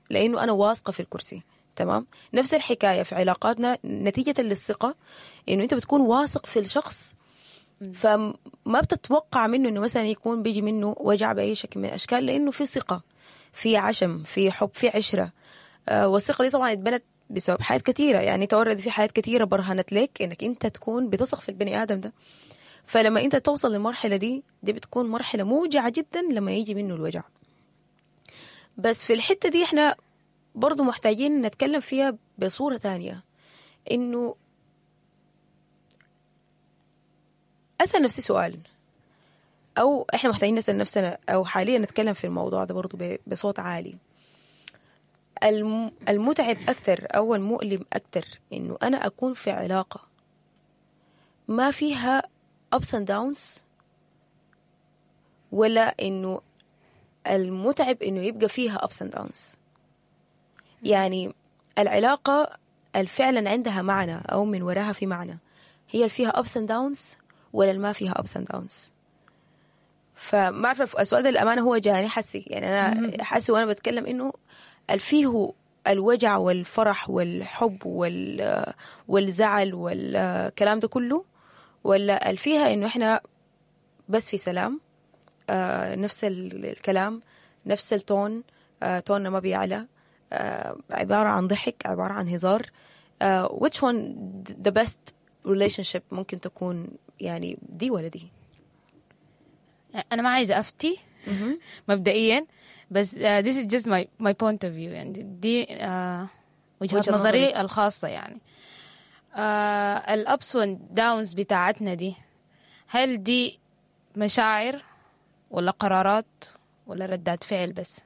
لانه انا واثقه في الكرسي تمام نفس الحكايه في علاقاتنا نتيجه للثقه انه انت بتكون واثق في الشخص فما بتتوقع منه انه مثلا يكون بيجي منه وجع باي شكل من الاشكال لانه في ثقه في عشم في حب في عشره آه والثقه دي طبعا اتبنت بسبب حاجات كثيره يعني تورد في حاجات كثيره برهنت لك انك انت تكون بتثق في البني ادم ده فلما انت توصل للمرحله دي دي بتكون مرحله موجعه جدا لما يجي منه الوجع بس في الحته دي احنا برضو محتاجين نتكلم فيها بصوره تانية انه اسال نفسي سؤال او احنا محتاجين نسال نفسنا او حاليا نتكلم في الموضوع ده برضو ب- بصوت عالي الم- المتعب اكثر او المؤلم اكثر انه انا اكون في علاقه ما فيها ups and downs ولا انه المتعب انه يبقى فيها ups and downs يعني العلاقة الفعلا عندها معنى او من وراها في معنى هي اللي فيها ups and downs ولا اللي ما فيها ups and downs فما اعرف السؤال ده الامانه هو جاني حسي يعني انا حسي وانا بتكلم انه ال- فيه الوجع والفرح والحب وال والزعل والكلام ده كله ولا ال- فيها انه احنا بس في سلام آه نفس ال- الكلام نفس التون آه توننا ما بيعلى آه عبارة عن ضحك عبارة عن هزار آه which one the best relationship ممكن تكون يعني دي ولا دي انا ما عايزه افتي مبدئيا بس uh, this is just my my point of view يعني دي uh, وجهة وجهة نظري. نظري الخاصة يعني uh, الابس والداونز بتاعتنا دي هل دي مشاعر ولا قرارات ولا ردات فعل بس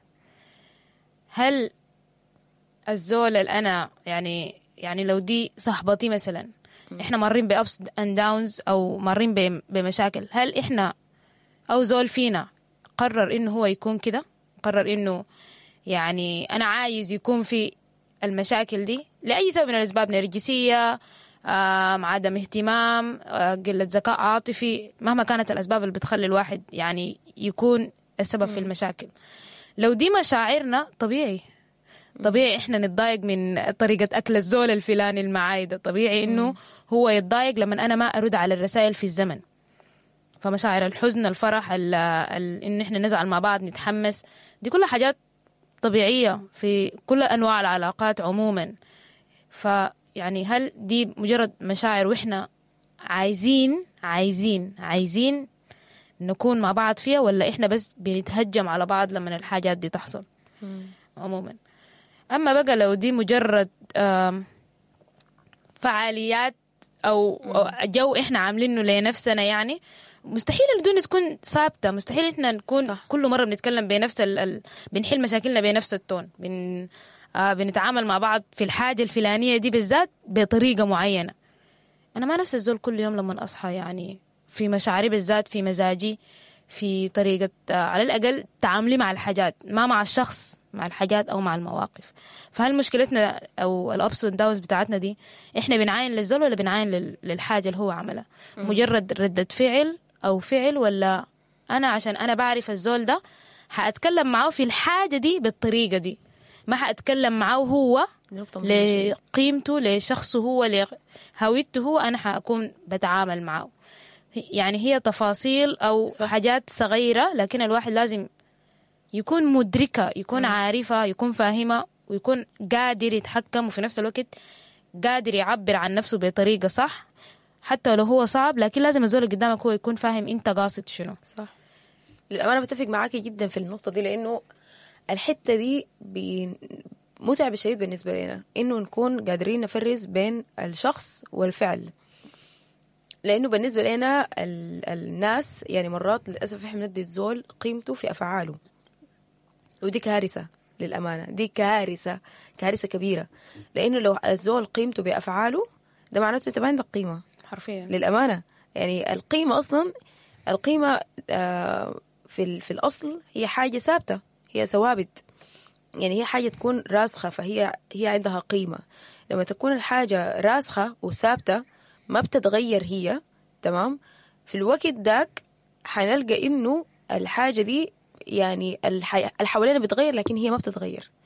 هل الزول اللي انا يعني يعني لو دي صاحبتي مثلا احنا مارين بابس اند داونز او مارين بم- بمشاكل هل احنا او زول فينا قرر انه هو يكون كده قرر انه يعني انا عايز يكون في المشاكل دي لاي سبب من الاسباب نرجسيه آم، عدم اهتمام آه، قله ذكاء عاطفي مهما كانت الاسباب اللي بتخلي الواحد يعني يكون السبب في المشاكل لو دي مشاعرنا طبيعي طبيعي احنا نتضايق من طريقة أكل الزول الفلاني المعاي ده طبيعي إنه هو يتضايق لما أنا ما أرد على الرسائل في الزمن فمشاعر الحزن الفرح ال ال إن إحنا نزعل مع بعض نتحمس دي كلها حاجات طبيعية في كل أنواع العلاقات عموما فيعني هل دي مجرد مشاعر وإحنا عايزين عايزين عايزين نكون مع بعض فيها ولا إحنا بس بنتهجم على بعض لما الحاجات دي تحصل عموما اما بقى لو دي مجرد آم، فعاليات او أو جو احنا عاملينه لنفسنا يعني مستحيل الدنيا تكون ثابته مستحيل احنا نكون صح. صح. كل مره بنتكلم بنفس ال... ال... بنحل مشاكلنا بنفس التون بن... آه بنتعامل مع بعض في الحاجه الفلانيه دي بالذات بطريقه معينه انا ما نفس الزول كل يوم لما اصحى يعني في مشاعري بالذات في مزاجي في طريقة آه، على الأقل تعاملي مع الحاجات ما مع الشخص مع الحاجات أو مع المواقف فهل مشكلتنا أو الأبس والداونز بتاعتنا دي إحنا بنعاين للزول ولا بنعاين لل- للحاجة اللي هو عملها مجرد ردة فعل أو فعل ولا أنا عشان أنا بعرف الزول ده حأتكلم معاه في الحاجة دي بالطريقة دي ما حأتكلم معاه هو نقطة مهمة جداً. لقيمته لشخصه هو لهويته هو أنا حأكون بتعامل معه يعني هي تفاصيل أو صح. صح. حاجات صغيرة لكن الواحد لازم يكون مدركة يكون عارفة يكون فاهمة ويكون قادر يتحكم وفي نفس الوقت قادر يعبر عن نفسه بطريقة صح حتى لو هو صعب لكن لازم الزول اللي قدامك هو يكون فاهم انت قاصد شنو صح للأمانة بتفق معاكي جدا في النقطة دي لأنه الحتة دي بي- متعب شديد بالنسبة لنا إنه نكون قادرين نفرز بين الشخص والفعل لأنه بالنسبة لنا ال- الناس يعني مرات للأسف إحنا بندي الزول قيمته في أفعاله ودي كارثة للأمانة دي كارثة كارثة كبيرة لأنه لو الزول قيمته بأفعاله ده معناته أنت ما عندك قيمة حرفيا للأمانة يعني القيمة أصلا القيمة آه، في ال- في الأصل هي حاجة ثابتة هي ثوابت يعني هي حاجة تكون راسخة فهي هي عندها قيمة لما تكون الحاجة راسخة وثابتة ما بتتغير هي تمام في الوقت داك حنلقى إنه الحاجة دي يعني الح- اللي حوالينا بتغير لكن هي ما بتتغير